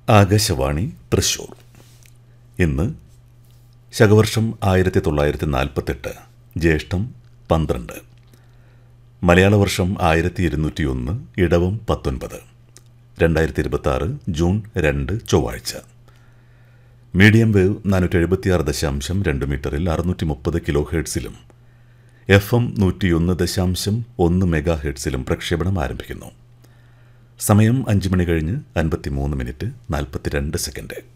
ആകാശവാണി തൃശൂർ ഇന്ന് ശകവർഷം ആയിരത്തി തൊള്ളായിരത്തി നാൽപ്പത്തെട്ട് ജ്യേഷ്ഠം പന്ത്രണ്ട് മലയാള വർഷം ആയിരത്തി ഇരുന്നൂറ്റി ഒന്ന് ഇടവം പത്തൊൻപത് രണ്ടായിരത്തി ഇരുപത്തി ആറ് ജൂൺ രണ്ട് ചൊവ്വാഴ്ച മീഡിയം വേവ് നാനൂറ്റി എഴുപത്തിയാറ് ദശാംശം രണ്ട് മീറ്ററിൽ അറുന്നൂറ്റി മുപ്പത് കിലോ ഹെർട്സിലും എഫ് എം നൂറ്റിയൊന്ന് ദശാംശം ഒന്ന് മെഗാ ഹെർട്സിലും പ്രക്ഷേപണം ആരംഭിക്കുന്നു സമയം അഞ്ച് മണി കഴിഞ്ഞ് അൻപത്തിമൂന്ന് മിനിറ്റ് നാൽപ്പത്തിരണ്ട് സെക്കൻഡ്